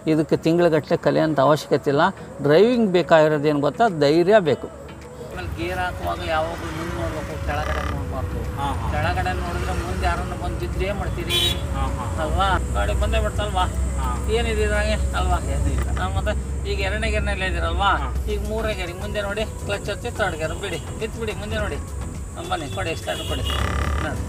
ಇದಕ್ಕೆ ತಿಂಗಳಗಟ್ಟಲೆ ಕಲಿಯೋಂಥ ಅವಶ್ಯಕತೆ ಇಲ್ಲ ಡ್ರೈವಿಂಗ್ ಬೇಕಾಗಿರೋದೇನು ಗೊತ್ತಾ ಧೈರ್ಯ ಬೇಕು ಆಮೇಲೆ ಗೇರ್ ಹಾಕುವಾಗ ಯಾವಾಗಲೂ ಮುಂದೆ ನೋಡ್ಬೇಕು ಕೆಳಗಡೆ ನೋಡಬಾರ್ದು ಹಾಂ ಹಾಂ ಕೆಳಗಡೆ ನೋಡಿದ್ರೆ ಮುಂದೆ ಯಾರನ್ನ ಬಂದು ಬಿದ್ದರೆ ಏನು ಮಾಡ್ತೀರಿ ಹಾಂ ಹಾಂ ಅಲ್ವಾ ಗಾಡಿ ಬಂದೇ ಬಿಡ್ತಲ್ವಾ ಹಾಂ ಏನಿದೆ ಇದ್ರಾಗೆ ಅಲ್ವಾ ಏನೂ ಇಲ್ಲ ಆ, ಮತ್ತೆ ಈಗ ಎರಡನೇ ಗೆರ್ನಲ್ಲಿ ಇದ್ದೀರಲ್ವಾ ಈಗ ಮೂರನೇ ಗೆರಿ ಮುಂದೆ ನೋಡಿ ಕ್ಲಚ್ ಹಚ್ಚಿ ತರ್ಡ್ ಗೆರ್ ಬಿಡಿ ಬಿತ್ತು ಬಿಡಿ ಮುಂದೆ ನೋಡಿ ಆ, ಬನ್ನಿ ಕೊಡಿ ಸ್ಟಾರ್ಟ್ ಕೊಡಿ ನೋಡಿ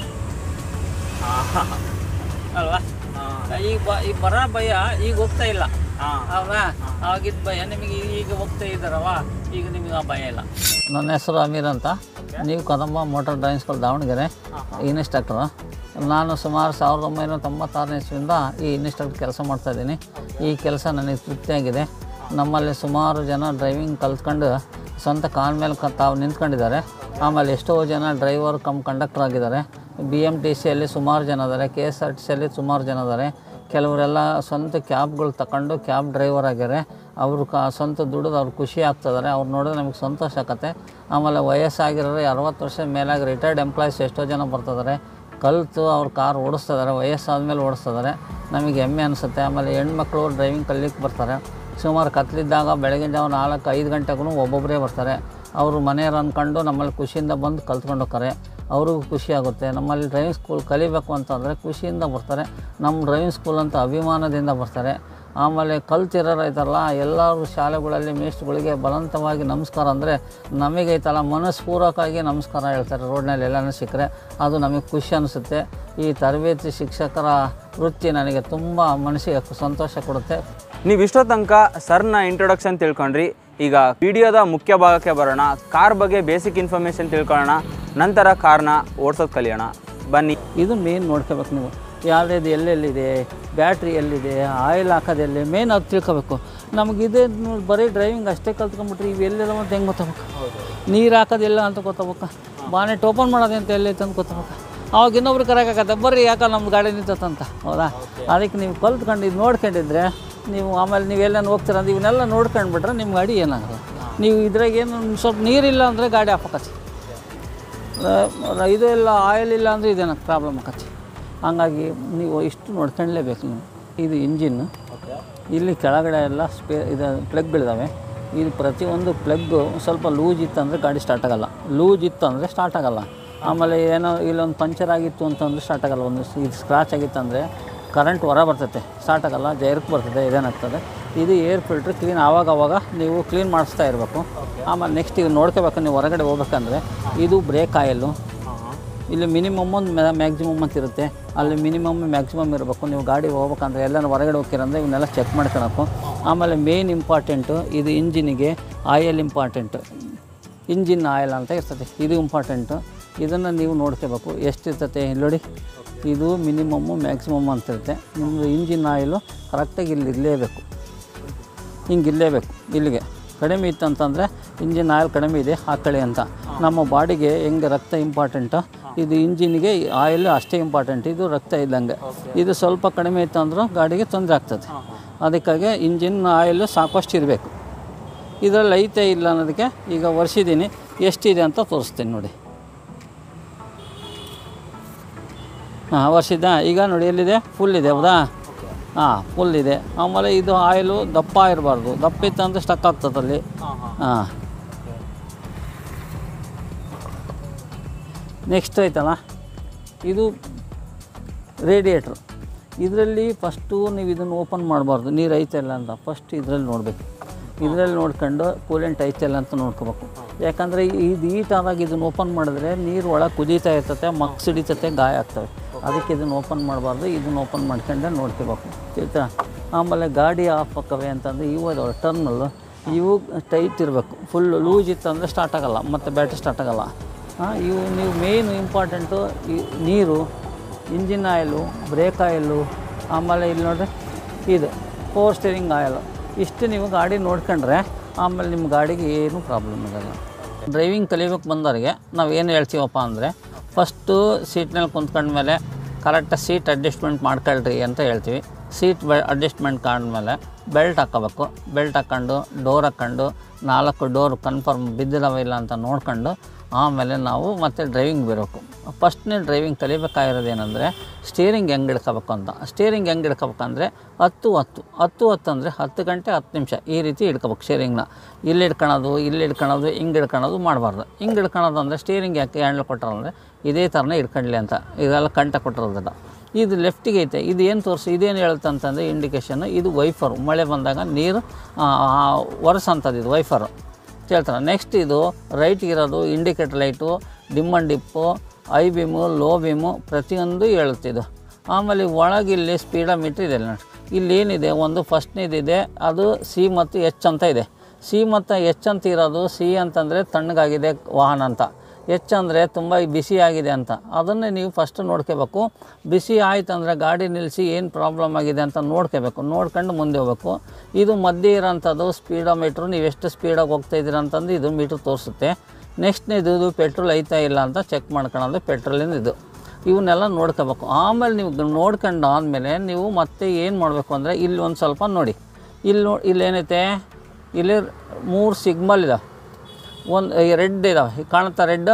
ಹಾಂ ಅಲ್ವಾ ಹಾಂ ಈಗ ಬ ಈಗ ಬರೋ ಭಯ ಈಗ ಹೋಗ್ತಾ ಇಲ್ಲ ಹಾಂ ಅಲ್ವಾ ಆಗಿದ್ದ ಭಯ ನಿಮಗೆ ಈಗ ಹೋಗ್ತಾ ಇದ್ದಾರವ ಈಗ ನಿಮಗೆ ಆ ಭಯ ಇಲ್ಲ ನನ್ನ ಹೆಸರು ಅಮೀರ್ ಅಂತ ನೀವು Kadamba motor driving school Davanagere instructor ನಾನು ಸುಮಾರು ಸಾವಿರದ ಒಂಬೈನೂರ ತೊಂಬತ್ತಾರನೇ ಇಸ್ವಿಯಿಂದ ಈ ಇನ್ಸ್ಟ್ರಕ್ಟರ್ ಕೆಲಸ ಮಾಡ್ತಾಯಿದ್ದೀನಿ ಈ ಕೆಲಸ ನನಗೆ ತೃಪ್ತಿಯಾಗಿದೆ ನಮ್ಮಲ್ಲಿ ಸುಮಾರು ಜನ ಡ್ರೈವಿಂಗ್ ಕಲ್ತ್ಕೊಂಡು ಸ್ವಂತ ಕಾಲ ಮೇಲೆ ಕ ತಾವು ನಿಂತ್ಕೊಂಡಿದ್ದಾರೆ ಆಮೇಲೆ ಎಷ್ಟೋ ಜನ ಡ್ರೈವರ್ ಕಮ್ ಕಂಡಕ್ಟರ್ ಆಗಿದ್ದಾರೆ ಬಿ ಎಮ್ ಟಿ ಸಿಯಲ್ಲಿ ಸುಮಾರು ಜನ ಇದ್ದಾರೆ ಕೆ ಎಸ್ ಆರ್ ಟಿ ಸಿಯಲ್ಲಿ ಸುಮಾರು ಜನ ಇದ್ದಾರೆ ಕೆಲವರೆಲ್ಲ ಸ್ವಂತ ಕ್ಯಾಬ್ಗಳು ತಗೊಂಡು ಕ್ಯಾಬ್ ಡ್ರೈವರ್ ಆಗ್ಯಾರೆ ಅವರು ಕ ಸ್ವಂತ ದುಡಿದು ಅವ್ರು ಖುಷಿ ಆಗ್ತದಾರೆ ಅವ್ರು ನೋಡಿದ್ರೆ ನಮಗೆ ಸಂತೋಷ ಆಕತ್ತೆ ಆಮೇಲೆ ವಯಸ್ಸಾಗಿರೋರು ಅರವತ್ತು ವರ್ಷದ ಮೇಲಾಗಿ ರಿಟೈರ್ಡ್ ಎಂಪ್ಲಾಯೀಸ್ ಎಷ್ಟೋ ಜನ ಬರ್ತಿದ್ದಾರೆ ಕಲಿತು ಅವ್ರು ಕಾರ್ ಓಡಿಸ್ತಿದ್ದಾರೆ ವಯಸ್ಸಾದ್ಮೇಲೆ ಓಡಿಸ್ತಿದ್ದಾರೆ ನಮಗೆ ಹೆಮ್ಮೆ ಅನಿಸುತ್ತೆ ಆಮೇಲೆ ಹೆಣ್ಮಕ್ಳು ಡ್ರೈವಿಂಗ್ ಕಲಿಲಿಕ್ಕೆ ಬರ್ತಾರೆ ಸುಮಾರು ಕತ್ಲಿದ್ದಾಗ ಬೆಳಗಿನ ಜಾವ ನಾಲ್ಕು ಐದು ಗಂಟೆಗೂ ಒಬ್ಬೊಬ್ಬರೇ ಬರ್ತಾರೆ ಅವರು ಮನೆಯವ್ರು ಅಂದ್ಕೊಂಡು ನಮ್ಮಲ್ಲಿ ಖುಷಿಯಿಂದ ಬಂದು ಕಲ್ತ್ಕೊಂಡು ಹೋಗ್ತಾರೆ ಅವ್ರಿಗೂ ಖುಷಿ ಆಗುತ್ತೆ ನಮ್ಮಲ್ಲಿ ಡ್ರೈವಿಂಗ್ ಸ್ಕೂಲ್ ಕಲಿಬೇಕು ಅಂತಂದರೆ ಖುಷಿಯಿಂದ ಬರ್ತಾರೆ ನಮ್ಮ ಡ್ರೈವಿಂಗ್ ಸ್ಕೂಲ್ ಅಂತ ಅಭಿಮಾನದಿಂದ ಬರ್ತಾರೆ ಆಮೇಲೆ ಕಲ್ತಿರೋರು ಐತಾರಲ್ಲ ಎಲ್ಲರೂ ಶಾಲೆಗಳಲ್ಲಿ ಮೇಷ್ಟ್ರುಗಳಿಗೆ ಬಲವಂತವಾಗಿ ನಮಸ್ಕಾರ ಅಂದರೆ ನಮಗೈತಲ್ಲ ಮನಸ್ಪೂರ್ವಕವಾಗಿ ನಮಸ್ಕಾರ ಹೇಳ್ತಾರೆ ರೋಡ್ನಲ್ಲಿ ಎಲ್ಲನೂ ಸಿಕ್ಕರೆ ಅದು ನಮಗೆ ಖುಷಿ ಅನಿಸುತ್ತೆ ಈ ತರಬೇತಿ ಶಿಕ್ಷಕರ ವೃತ್ತಿ ನನಗೆ ತುಂಬ ಮನಸ್ಸಿಗೆ ಸಂತೋಷ ಕೊಡುತ್ತೆ ನೀವು ಇಷ್ಟೋ ತನಕ ಸರ್ನ ಇಂಟ್ರೊಡಕ್ಷನ್ ತಿಳ್ಕೊಂಡ್ರಿ ಈಗ ವಿಡಿಯೋದ ಮುಖ್ಯ ಭಾಗಕ್ಕೆ ಬರೋಣ ಕಾರ್ ಬಗ್ಗೆ ಬೇಸಿಕ್ ಇನ್ಫಾರ್ಮೇಷನ್ ತಿಳ್ಕೊಳ್ಳೋಣ ನಂತರ ಕಾರ್ನ ಓಡಿಸೋದು ಕಲಿಯೋಣ ಬನ್ನಿ ಇದು ಮೇನ್ ನೋಡ್ಕೋಬೇಕು ನೀವು ಯಾವ್ದು ಎಲ್ಲೆಲ್ಲಿದೆ ಬ್ಯಾಟ್ರಿ ಎಲ್ಲಿದೆ ಆಯಿಲ್ ಹಾಕೋದು ಎಲ್ಲಿ ಮೇನ್ ಅದು ತಿಳ್ಕೊಬೇಕು ನಮಗೆ ಇದೇ ನೋಡಿ ಬರೀ ಡ್ರೈವಿಂಗ್ ಅಷ್ಟೇ ಕಲ್ತ್ಕೊಂಡ್ಬಿಟ್ರೆ ಇವು ಎಲ್ಲೆಲ್ಲ ಅಂತ ಹೆಂಗೆ ಗೊತ್ತಾಗಬೇಕು ನೀರು ಹಾಕೋದಿಲ್ಲ ಅಂತ ಗೊತ್ತಾಗಬೇಕು ಬಾನೆಟ್ ಓಪನ್ ಮಾಡೋದು ಅಂತ ಎಲ್ಲಿ ಅಂತ ಗೊತ್ತಾಗಬೇಕು ಅವಾಗ ಇನ್ನೊಬ್ರು ಕರೆಯೋಕ್ಕಾಗತ್ತೆ ಬರ್ರಿ ಯಾಕೆ ನಮ್ಮ ಗಾಡಿ ನಿಂತಂತ ಹೌದಾ ಅದಕ್ಕೆ ನೀವು ಕಲ್ತ್ಕೊಂಡು ಇದು ನೋಡ್ಕೊಂಡಿದ್ರೆ ನೀವು ಆಮೇಲೆ ನೀವೆಲ್ಲ ಹೋಗ್ತೀರ ಅಂದ್ರೆ ಇವನ್ನೆಲ್ಲ ನೋಡ್ಕೊಂಡ್ಬಿಟ್ರೆ ನಿಮ್ಮ ಗಾಡಿ ಏನಾಗಲ್ಲ ನೀವು ಇದ್ರಾಗ ಏನು ಸ್ವಲ್ಪ ನೀರಿಲ್ಲ ಅಂದರೆ ಗಾಡಿ ಹಾಕತ್ತೆ ಇದು ಇಲ್ಲ ಆಯಿಲ್ ಇಲ್ಲ ಅಂದರೆ ಇದೇನ ಪ್ರಾಬ್ಲಮ್ ಆಕತಿ ಹಂಗಾಗಿ ನೀವು ಇಷ್ಟು ನೋಡ್ಕೊಳ್ಳೇಬೇಕು ನೀವು ಇದು ಇಂಜಿನ್ ಇಲ್ಲಿ ಕೆಳಗಡೆ ಎಲ್ಲ ಸ್ಪೇ ಇದು ಪ್ಲಗ್ಗಳಿದ್ದಾವೆ ಇದು ಪ್ರತಿಯೊಂದು ಪ್ಲಗ್ಗು ಸ್ವಲ್ಪ ಲೂಸ್ ಇತ್ತು ಅಂದರೆ ಗಾಡಿ ಸ್ಟಾರ್ಟ್ ಆಗಲ್ಲ ಲೂಸ್ ಇತ್ತು ಅಂದರೆ ಸ್ಟಾರ್ಟ್ ಆಗಲ್ಲ ಆಮೇಲೆ ಏನೋ ಇಲ್ಲೊಂದು ಪಂಚರ್ ಆಗಿತ್ತು ಅಂತಂದ್ರೆ ಸ್ಟಾರ್ಟ್ ಆಗಲ್ಲ ಒಂದು ಸ್- ಇದು ಸ್ಕ್ರಾಚ್ ಆಗಿತ್ತು ಅಂದರೆ ಕರೆಂಟ್ ಹೊರ ಬರ್ತೈತೆ ಸ್ಟಾರ್ಟ್ ಆಗಲ್ಲ ಜೈರ್ಕ್ ಬರ್ತದೆ ಇದೇನಾಗ್ತದೆ ಇದು ಏರ್ ಫಿಲ್ಟ್ರ್ ಕ್ಲೀನ್ ಆವಾಗ ಅವಾಗ ನೀವು ಕ್ಲೀನ್ ಮಾಡಿಸ್ತಾ ಇರಬೇಕು ಆಮೇಲೆ ನೆಕ್ಸ್ಟ್ ಈಗ ನೋಡ್ಕೋಬೇಕು ನೀವು ಹೊರಗಡೆ ಹೋಗ್ಬೇಕಂದ್ರೆ ಇದು ಬ್ರೇಕ್ ಆಯಿಲ್ಲು ಇಲ್ಲಿ ಮಿನಿಮಮ್ ಒಂದು ಮ್ಯಾಕ್ಸಿಮಮ್ ಅಂತ ಇರುತ್ತೆ ಅಲ್ಲಿ ಮಿನಿಮಮ್ ಮ್ಯಾಕ್ಸಿಮಮ್ ಇರಬೇಕು ನೀವು ಗಾಡಿ ಹೋಗ್ಬೇಕಂದ್ರೆ ಎಲ್ಲನೂ ಹೊರಗಡೆ ಹೋಗ್ತೀರಂದ್ರೆ ಇವನ್ನೆಲ್ಲ ಚೆಕ್ ಮಾಡ್ಕೊಳಕು ಆಮೇಲೆ ಮೇನ್ ಇಂಪಾರ್ಟೆಂಟು ಇದು ಇಂಜಿನಿಗೆ ಆಯಿಲ್ ಇಂಪಾರ್ಟೆಂಟು ಇಂಜಿನ್ ಆಯಿಲ್ ಅಂತ ಇರ್ತದೆ ಇದು ಇಂಪಾರ್ಟೆಂಟು ಇದನ್ನು ನೀವು ನೋಡ್ಕೋಬೇಕು ಎಷ್ಟಿರ್ತತೆ ಇಲ್ಲಿ ನೋಡಿ ಇದು ಮಿನಿಮಮ್ಮು ಮ್ಯಾಕ್ಸಿಮಮ್ ಅಂತ ಇರುತ್ತೆ ನಿಮ್ಮದು ಇಂಜಿನ್ ಆಯಿಲು ಕರೆಕ್ಟಾಗಿ ಇಲ್ಲಿ ಇರಲೇಬೇಕು ಹಿಂಗೆ ಇರಲೇಬೇಕು ಇಲ್ಲಿಗೆ ಕಡಿಮೆ ಇತ್ತು ಅಂತಂದರೆ ಇಂಜಿನ್ ಆಯಿಲ್ ಕಡಿಮೆ ಇದೆ ಹಾಕೊಳ್ಳಿ ಅಂತ ನಮ್ಮ ಬಾಡಿಗೆ ಹೆಂಗೆ ರಕ್ತ ಇಂಪಾರ್ಟೆಂಟು ಇದು ಇಂಜಿನ್ಗೆ ಆಯಿಲ್ ಅಷ್ಟೇ ಇಂಪಾರ್ಟೆಂಟ್ ಇದು ರಕ್ತ ಇದ್ದಂಗೆ ಇದು ಸ್ವಲ್ಪ ಕಡಿಮೆ ಇತ್ತು ಅಂದರೂ ಗಾಡಿಗೆ ತೊಂದರೆ ಆಗ್ತದೆ ಅದಕ್ಕಾಗಿ ಇಂಜಿನ್ ಆಯಿಲ್ ಸಾಕಷ್ಟು ಇರಬೇಕು ಇದರಲ್ಲಿ ಐತೆ ಇಲ್ಲ ಅನ್ನೋದಕ್ಕೆ ಈಗ ಒರೆಸಿದ್ದೀನಿ ಎಷ್ಟಿದೆ ಅಂತ ತೋರಿಸ್ತೀನಿ ನೋಡಿ ಹಾಂ ವರ್ಷಿದ್ದ ಈಗ ನೋಡಿ ಎಲ್ಲಿದೆ ಫುಲ್ ಇದೆ ಹೌದಾ ಹಾಂ ಫುಲ್ ಇದೆ ಆಮೇಲೆ ಇದು ಆಯಿಲು ದಪ್ಪ ಇರಬಾರ್ದು ದಪ್ಪ ಇತ್ತು ಅಂದರೆ ಸ್ಟಕ್ ಆಗ್ತದೆ ಅಲ್ಲಿ ಹಾಂ ನೆಕ್ಸ್ಟ್ ಐತಲ್ಲ ಇದು ರೇಡಿಯೇಟ್ರ್ ಇದರಲ್ಲಿ ಫಸ್ಟು ನೀವು ಇದನ್ನು ಓಪನ್ ಮಾಡಬಾರ್ದು ನೀರು ಐತಲ್ಲ ಅಂತ ಫಸ್ಟ್ ಇದರಲ್ಲಿ ನೋಡಬೇಕು ಇದರಲ್ಲಿ ನೋಡ್ಕೊಂಡು ಕೂಲೆಂಟ್ ಐತಲ್ಲ ಅಂತ ನೋಡ್ಕೋಬೇಕು ಯಾಕಂದರೆ ಇದು ಈಟ್ ಆದಾಗ ಇದನ್ನು ಓಪನ್ ಮಾಡಿದ್ರೆ ನೀರು ಒಳಗೆ ಕುದೀತಾ ಇರ್ತತೆ ಮಕ್ಸ್ ಹಿಡಿತತೆ ಗಾಯ ಆಗ್ತವೆ ಅದಕ್ಕೆ ಇದನ್ನು ಓಪನ್ ಮಾಡಬಾರ್ದು ಇದನ್ನು ಓಪನ್ ಮಾಡ್ಕೊಂಡೆ ನೋಡ್ಕೋಬೇಕು ಆಯ್ತಾ ಆಮೇಲೆ ಗಾಡಿ ಆಫ್ ಹಾಕವೆ ಅಂತಂದರೆ ಇವು ಅದಾವೆ ಟರ್ನಲ್ಲು ಇವು ಟೈಟ್ ಇರಬೇಕು ಫುಲ್ ಲೂಸ್ ಇತ್ತು ಅಂದರೆ ಸ್ಟಾರ್ಟ್ ಆಗಲ್ಲ ಮತ್ತು ಬ್ಯಾಟ್ರಿ ಸ್ಟಾರ್ಟ್ ಆಗಲ್ಲ ಹಾಂ ಇವು ನೀವು ಮೇಯ್ನ್ ಇಂಪಾರ್ಟೆಂಟು ಈ ನೀರು ಇಂಜಿನ್ ಆಯಿಲು ಬ್ರೇಕ್ ಆಯಿಲು ಆಮೇಲೆ ಇಲ್ಲಿ ನೋಡ್ರಿ ಇದು ಫೋರ್ ಸ್ಟೇರಿಂಗ್ ಆಯಿಲು ಇಷ್ಟು ನೀವು ಗಾಡಿ ನೋಡ್ಕೊಂಡ್ರೆ ಆಮೇಲೆ ನಿಮ್ಮ ಗಾಡಿಗೆ ಏನೂ ಪ್ರಾಬ್ಲಮ್ ಇರಲ್ಲ ಡ್ರೈವಿಂಗ್ ಕಲಿಬೇಕು ಬಂದವರಿಗೆ ನಾವು ಏನು ಹೇಳ್ತೀವಪ್ಪ ಅಂದರೆ ಫಸ್ಟು ಸೀಟ್ನಲ್ಲಿ ಕುಂತ್ಕೊಂಡ್ಮೇಲೆ ಕರೆಕ್ಟಾಗಿ ಸೀಟ್ ಅಡ್ಜಸ್ಟ್ಮೆಂಟ್ ಮಾಡ್ಕೊಳ್ರಿ ಅಂತ ಹೇಳ್ತೀವಿ ಸೀಟ್ ಬೆ ಅಡ್ಜಸ್ಟ್ಮೆಂಟ್ ಕಾದ್ಮೇಲೆ ಬೆಲ್ಟ್ ಹಾಕ್ಕೋಬೇಕು ಬೆಲ್ಟ್ ಹಾಕ್ಕೊಂಡು ಡೋರ್ ಹಾಕ್ಕೊಂಡು ನಾಲ್ಕು ಡೋರ್ ಕನ್ಫರ್ಮ್ ಬಿದ್ದಿದಾವ ಇಲ್ಲ ಅಂತ ನೋಡ್ಕೊಂಡು ಆಮೇಲೆ ನಾವು ಮತ್ತೆ ಡ್ರೈವಿಂಗ್ ಬರಬೇಕು ಫಸ್ಟ್ನೇ ಡ್ರೈವಿಂಗ್ ಕಲಿಬೇಕಾಗಿರೋದು ಏನಂದರೆ ಸ್ಟೀರಿಂಗ್ ಹೆಂಗೆ ಹಿಡ್ಕೋಬೇಕು ಅಂತ ಸ್ಟೀರಿಂಗ್ ಹೆಂಗೆ ಹಿಡ್ಕೋಬೇಕಂದ್ರೆ ಹತ್ತು ಹತ್ತು ಹತ್ತು ಹತ್ತು ಅಂದರೆ ಹತ್ತು ಗಂಟೆ ಹತ್ತು ನಿಮಿಷ ಈ ರೀತಿ ಹಿಡ್ಕೋಬೇಕು ಸ್ಟೀರಿಂಗ್ನ ಇಲ್ಲಿ ಹಿಡ್ಕೊಳೋದು ಇಲ್ಲಿ ಹಿಡ್ಕೊಳೋದು ಹಿಂಗೆ ಹಿಡ್ಕೊಳೋದು ಮಾಡಬಾರ್ದು ಹಿಂಗೆ ಹಿಡ್ಕೊಳೋದು ಅಂದರೆ ಸ್ಟೀರಿಂಗ್ ಯಾಕೆ ಹ್ಯಾಂಡ್ಲ್ ಕೊಟ್ಟಾರಂದರೆ ಇದೇ ಥರನೇ ಹಿಡ್ಕೊಳ್ಳಿ ಅಂತ ಇದೆಲ್ಲ ಕಂಟ ಕೊಟ್ಟಿರೋದಿಲ್ಲ ಇದು ಲೆಫ್ಟಿಗೆ ಐತೆ ಇದು ಏನು ತೋರಿಸಿ ಇದೇನು ಹೇಳುತ್ತೆ ಅಂತಂದರೆ ಇಂಡಿಕೇಶನ್ ಇದು ವೈಫರು ಮಳೆ ಬಂದಾಗ ನೀರು ಒರೆಸಂಥದ್ದು ಇದು ವೈಫರು ಹೇಳ್ತಾರೆ ನೆಕ್ಸ್ಟ್ ಇದು ರೈಟ್ಗೆ ಇರೋದು indicator light dim and dip high beam low beam ಪ್ರತಿಯೊಂದು ಹೇಳುತ್ತೆ ಇದು ಆಮೇಲೆ ಒಳಗೆ ಇಲ್ಲಿ ಸ್ಪೀಡೋಮೀಟ್ರ್ ಇದೆ ನೋಡಿ ಇಲ್ಲಿ ಏನಿದೆ ಒಂದು ಫಸ್ಟ್ನೇದಿದೆ ಅದು ಸಿ ಮತ್ತು ಎಚ್ ಅಂತ ಇದೆ ಸಿ ಮತ್ತು ಎಚ್ ಅಂತ ಇರೋದು ಸಿ ಅಂತಂದರೆ ತಣ್ಣಗಾಗಿದೆ ವಾಹನ ಅಂತ ಎಚ್ ಅಂದರೆ ತುಂಬ ಬಿಸಿ ಆಗಿದೆ ಅಂತ ಅದನ್ನೇ ನೀವು ಫಸ್ಟ್ ನೋಡ್ಕೋಬೇಕು ಬಿಸಿ ಆಯ್ತು ಅಂದರೆ ಗಾಡಿ ನಿಲ್ಲಿಸಿ ಏನು ಪ್ರಾಬ್ಲಮ್ ಆಗಿದೆ ಅಂತ ನೋಡ್ಕೋಬೇಕು ನೋಡ್ಕೊಂಡು ಮುಂದೆ ಹೋಗ್ಬೇಕು ಇದು ಮಧ್ಯೆ ಇರೋಂಥದ್ದು ಸ್ಪೀಡೋಮೀಟ್ರು ನೀವು ಎಷ್ಟು ಸ್ಪೀಡಾಗಿ ಹೋಗ್ತಾ ಇದ್ದೀರ ಅಂತಂದು ಇದು ಮೀಟ್ರ್ ತೋರಿಸುತ್ತೆ ನೆಕ್ಸ್ಟ್ನೇದು ಇದು ಪೆಟ್ರೋಲ್ ಐತಾ ಇಲ್ಲ ಅಂತ ಚೆಕ್ ಮಾಡ್ಕೊಳ್ಳೋದು ಪೆಟ್ರೋಲಿಂದ ಇದು ಇವನ್ನೆಲ್ಲ ನೋಡ್ಕೋಬೇಕು ಆಮೇಲೆ ನೀವು ಗ- ನೋಡ್ಕೊಂಡು ಆದಮೇಲೆ ನೀವು ಮತ್ತೆ ಏನು ಮಾಡಬೇಕು ಅಂದರೆ ಇಲ್ಲಿ ಒಂದು ಸ್ವಲ್ಪ ನೋಡಿ ಇಲ್ಲಿ ನೋ ಇಲ್ಲೇನೈತೆ ಇಲ್ಲಿ ಮೂರು ಸಿಗ್ನಲ್ ಇದಾವೆ ಒಂದು ರೆಡ್ ಇದಾವೆ ಕಾಣುತ್ತಾ ರೆಡ್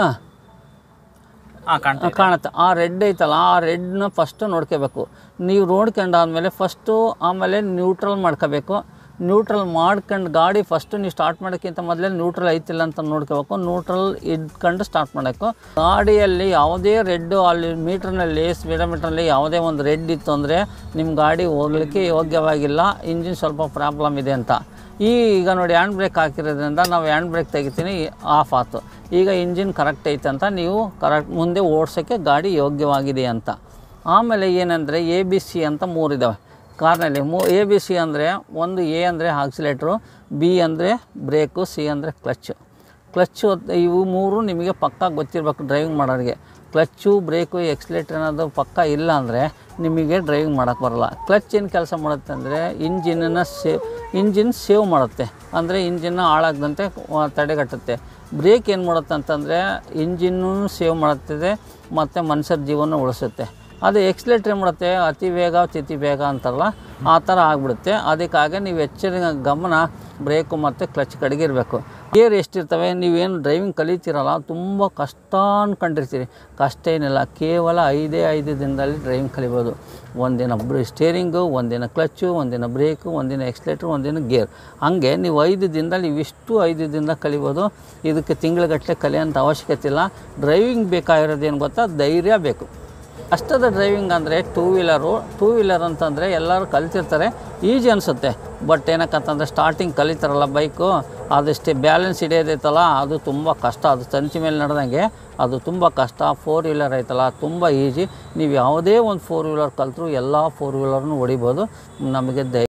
ಹಾಂ ಕಾಣ್ತಾ ಕಾಣುತ್ತೆ ಆ ರೆಡ್ ಐತಲ್ಲ ಆ ರೆಡ್ನ ಫಸ್ಟು ನೋಡ್ಕೋಬೇಕು ನೀವು ನೋಡ್ಕೊಂಡಾದ್ಮೇಲೆ ಫಸ್ಟು ಆಮೇಲೆ ನ್ಯೂಟ್ರಲ್ ಮಾಡ್ಕೋಬೇಕು ನ್ಯೂಟ್ರಲ್ ಮಾಡ್ಕೊಂಡು ಗಾಡಿ ಫಸ್ಟು ನೀವು ಸ್ಟಾರ್ಟ್ ಮಾಡೋಕ್ಕಿಂತ ಮೊದಲೇ ನ್ಯೂಟ್ರಲ್ ಐತಿಲ್ಲ ಅಂತ ನೋಡ್ಕೋಬೇಕು ನ್ಯೂಟ್ರಲ್ ಇಟ್ಕೊಂಡು ಸ್ಟಾರ್ಟ್ ಮಾಡಬೇಕು ಗಾಡಿಯಲ್ಲಿ ಯಾವುದೇ ರೆಡ್ಡು ಅಲ್ಲಿ ಮೀಟ್ರ್ನಲ್ಲಿ ಸ್ಪೀಡೋಮೀಟ್ರಲ್ಲಿ ಯಾವುದೇ ಒಂದು ರೆಡ್ ಇತ್ತು ಅಂದರೆ ನಿಮ್ಮ ಗಾಡಿ ಹೋಗ್ಲಿಕ್ಕೆ ಯೋಗ್ಯವಾಗಿಲ್ಲ ಇಂಜಿನ್ ಸ್ವಲ್ಪ ಪ್ರಾಬ್ಲಮ್ ಇದೆ ಅಂತ ಈ ಈಗ ನೋಡಿ ಹ್ಯಾಂಡ್ ಬ್ರೇಕ್ ಹಾಕಿರೋದ್ರಿಂದ ನಾವು ಹ್ಯಾಂಡ್ ಬ್ರೇಕ್ ತೆಗಿತೀನಿ ಆಫ್ ಆಯ್ತು ಈಗ ಇಂಜಿನ್ ಕರೆಕ್ಟ್ ಐತೆ ಅಂತ ನೀವು ಕರೆಕ್ಟ್ ಮುಂದೆ ಓಡ್ಸೋಕ್ಕೆ ಗಾಡಿ ಯೋಗ್ಯವಾಗಿದೆ ಅಂತ ಆಮೇಲೆ ಏನಂದರೆ ಎ ಬಿ ಸಿ ಅಂತ ಮೂರಿದ್ದಾವೆ ಕಾರ್ನಲ್ಲಿ ಮೂ ಎ ಬಿ ಸಿ ಅಂದರೆ ಒಂದು ಎ ಅಂದರೆ ಆಕ್ಸಿಲೇಟ್ರು ಬಿ ಅಂದರೆ ಬ್ರೇಕು ಸಿ ಅಂದರೆ ಕ್ಲಚ್ಚು ಕ್ಲಚ್ಚು ಇವು ಮೂರು ನಿಮಗೆ ಪಕ್ಕಾ ಗೊತ್ತಿರಬೇಕು ಡ್ರೈವಿಂಗ್ ಮಾಡೋರಿಗೆ ಕ್ಲಚ್ಚು ಬ್ರೇಕು ಎಕ್ಸ್ಲೇಟರ್ ಅನ್ನೋದು ಪಕ್ಕ ಇಲ್ಲ ಅಂದರೆ ನಿಮಗೆ ಡ್ರೈವಿಂಗ್ ಮಾಡೋಕ್ಕೆ ಬರಲ್ಲ ಕ್ಲಚ್ ಏನು ಕೆಲಸ ಮಾಡುತ್ತೆ ಅಂದರೆ ಇಂಜಿನನ್ನು ಸೇವ್ ಇಂಜಿನ್ ಸೇವ್ ಮಾಡುತ್ತೆ ಅಂದರೆ ಇಂಜಿನ್ನ ಹಾಳಾಗದಂತೆ ಆ, ತಡೆಗಟ್ಟುತ್ತೆ ಬ್ರೇಕ್ ಏನು ಮಾಡುತ್ತೆ ಅಂತಂದರೆ ಇಂಜಿನ್ನು ಸೇವ್ ಮಾಡುತ್ತದೆ ಮತ್ತು ಮನುಷ್ಯರ ಜೀವನ ಉಳಿಸುತ್ತೆ ಅದು ಎಕ್ಸ್ಲೇಟ್ರ್ ಏನು ಮಾಡುತ್ತೆ ಅತಿ ವೇಗ ತಿಥಿ ವೇಗ ಅಂತಾರಲ್ಲ ಆ ಥರ ಆಗಿಬಿಡುತ್ತೆ ಅದಕ್ಕಾಗಿ ನೀವು ಎಚ್ಚರಿಕೆ ಗಮನ ಬ್ರೇಕು ಮತ್ತು ಕ್ಲಚ್ ಕಡೆಗೆ ಇರಬೇಕು ಗೇರ್ ಎಷ್ಟಿರ್ತವೆ ನೀವೇನು ಡ್ರೈವಿಂಗ್ ಕಲಿತೀರಲ್ಲ ತುಂಬ ಕಷ್ಟ ಅಂದ್ಕೊಂಡಿರ್ತೀರಿ ಕಷ್ಟ ಏನಿಲ್ಲ ಕೇವಲ ಐದೇ ಐದು ದಿನದಲ್ಲಿ ಡ್ರೈವಿಂಗ್ ಕಲಿಬೋದು ಒಂದಿನ ಬ್ರ ಸ್ಟೇರಿಂಗು ಒಂದಿನ ಕ್ಲಚ್ಚು ಒಂದಿನ ಬ್ರೇಕು ಒಂದಿನ ಎಕ್ಸ್ಲೇಟ್ರು ಒಂದಿನ ಗೇರ್ ಹಂಗೆ ನೀವು ಐದು ದಿನದಲ್ಲಿ ಇವಿಷ್ಟು ಐದು ದಿನದಾಗ ಕಲಿಬೋದು ಇದಕ್ಕೆ ತಿಂಗಳಗಟ್ಟಲೆ ಕಲಿಯೋಂಥ ಅವಶ್ಯಕತೆ ಇಲ್ಲ ಡ್ರೈವಿಂಗ್ ಬೇಕಾಗಿರೋದೇನು ಗೊತ್ತಾ ಧೈರ್ಯ ಬೇಕು ಕಷ್ಟದ ಡ್ರೈವಿಂಗ್ ಅಂದರೆ ಟೂ ವೀಲರು ಟೂ ವೀಲರ್ ಅಂತಂದರೆ ಎಲ್ಲರೂ ಕಲ್ತಿರ್ತಾರೆ ಈಜಿ ಅನಿಸುತ್ತೆ ಬಟ್ ಏನಕ್ಕಂತಂದರೆ ಸ್ಟಾರ್ಟಿಂಗ್ ಕಲಿತಾರಲ್ಲ ಬೈಕು ಅದಷ್ಟೇ ಬ್ಯಾಲೆನ್ಸ್ ಹಿಡಿಯೋದೈತಲ್ಲ ಅದು ತುಂಬ ಕಷ್ಟ ಅದು ತಂತಿ ಮೇಲೆ ನಡೆದಂಗೆ ಅದು ತುಂಬ ಕಷ್ಟ ಫೋರ್ ವೀಲರ್ ಐತಲ್ಲ ತುಂಬ ಈಜಿ ನೀವು ಯಾವುದೇ ಒಂದು ಫೋರ್ ವೀಲರ್ ಕಲ್ತರೂ ಎಲ್ಲ ಫೋರ್ ವೀಲರ್ನು ಹೊಡಿಬೋದು ನಮಗೆ ಧೈ